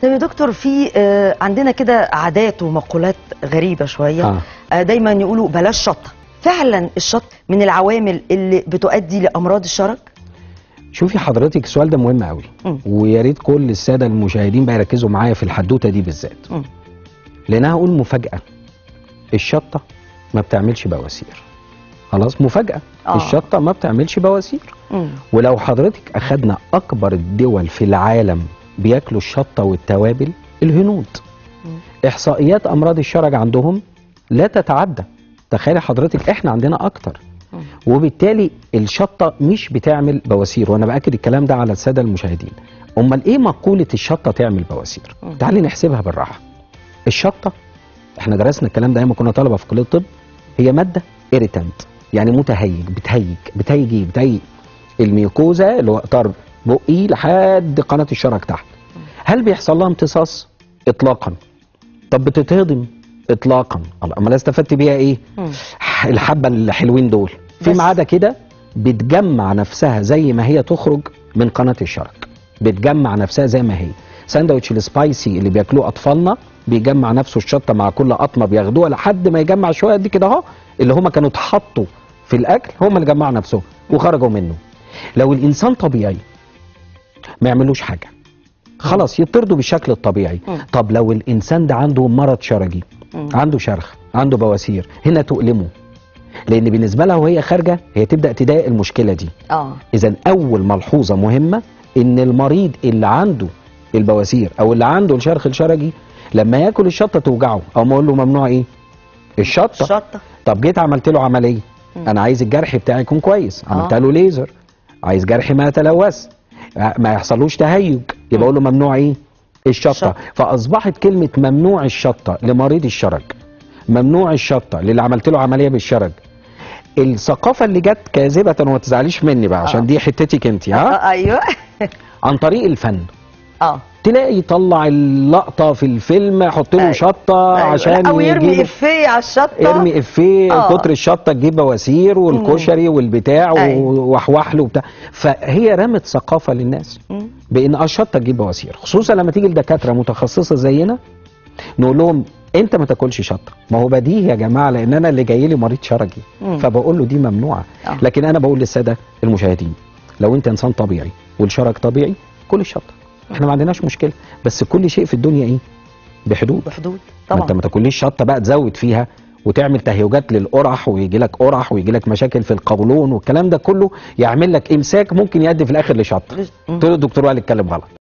طب يا دكتور في آه، عندنا كده عادات ومقولات غريبة شوية آه. آه، دايما يقولوا بلاش شطة فعلا الشط من العوامل اللي بتؤدي لأمراض الشرج شوفي حضرتك السؤال ده مهم قوي مم. ويا ريت كل الساده المشاهدين بقى يركزوا معايا في الحدوته دي بالذات مم. لانها هقول مفاجاه الشطه ما بتعملش بواسير خلاص مفاجاه آه. الشطه ما بتعملش بواسير مم. ولو حضرتك اخدنا اكبر الدول في العالم بياكلوا الشطه والتوابل الهنود مم. احصائيات امراض الشرج عندهم لا تتعدى تخيلي حضرتك احنا عندنا اكتر مم. وبالتالي الشطه مش بتعمل بواسير وانا باكد الكلام ده على الساده المشاهدين امال ايه مقوله الشطه تعمل بواسير مم. تعالي نحسبها بالراحه الشطه احنا درسنا الكلام ده ايام ما كنا طلبه في كليه الطب هي ماده اريتانت يعني متهيج بتهيج بتهيج ايه بتهيج الميوكوزا اللي هو اطار بقي لحد قناه الشرج تحت هل بيحصل لها امتصاص اطلاقا طب بتتهضم اطلاقا الله امال استفدت بيها ايه مم. الحبه الحلوين دول في بس. معاده كده بتجمع نفسها زي ما هي تخرج من قناه الشرج بتجمع نفسها زي ما هي ساندوتش السبايسي اللي بياكلوه اطفالنا بيجمع نفسه الشطه مع كل قطمه بياخدوها لحد ما يجمع شويه قد كده اهو اللي هم كانوا اتحطوا في الاكل هم اللي جمعوا نفسهم وخرجوا منه لو الانسان طبيعي ما يعملوش حاجه خلاص يطردوا بالشكل الطبيعي مم. طب لو الانسان ده عنده مرض شرجي مم. عنده شرخ عنده بواسير هنا تؤلمه لان بالنسبه لها وهي خارجه هي تبدا تضايق المشكله دي اه اذا اول ملحوظه مهمه ان المريض اللي عنده البواسير او اللي عنده الشرخ الشرجي لما ياكل الشطه توجعه او ما اقول له ممنوع ايه الشطه الشطة طب جيت عملت له عمليه مم. انا عايز الجرح بتاعي يكون كويس عملت آه. له ليزر عايز جرح ما يتلوث ما يحصلوش تهيج يبقى اقول له ممنوع ايه الشطه الشطة. فاصبحت كلمه ممنوع الشطه لمريض الشرج ممنوع الشطه للي عملت له عمليه بالشرج الثقافه اللي جت كاذبه وما تزعليش مني بقى عشان آه. دي حتتك انت ها آه ايوه عن طريق الفن اه تلاقي يطلع اللقطه في الفيلم يحط له أيوة. شطه أيوة. عشان او يرمي يجيب- افيه على الشطة ارمي افيه آه. كتر الشطه تجيب بواسير والكشري والبتاع أيوة. ووحوحل وبتاع فهي رمت ثقافه للناس مم. بان آه الشطه تجيب بواسير خصوصا لما تيجي لدكاتره متخصصه زينا نقول لهم انت ما تاكلش شطه ما هو بديهي يا جماعه لان انا اللي جاي لي مريض شرجي مم. فبقول له دي ممنوعه آه. لكن انا بقول للساده المشاهدين لو انت انسان طبيعي والشرج طبيعي كل الشطه احنا ما عندناش مشكله بس كل شيء في الدنيا ايه بحدود بحدود ما انت طبعا ما تاكليش شطه بقى تزود فيها وتعمل تهيجات للقرح ويجي لك قرح ويجي لك مشاكل في القولون والكلام ده كله يعمل لك امساك ممكن يؤدي في الاخر لشطه مم. قلت له الدكتور قال اتكلم غلط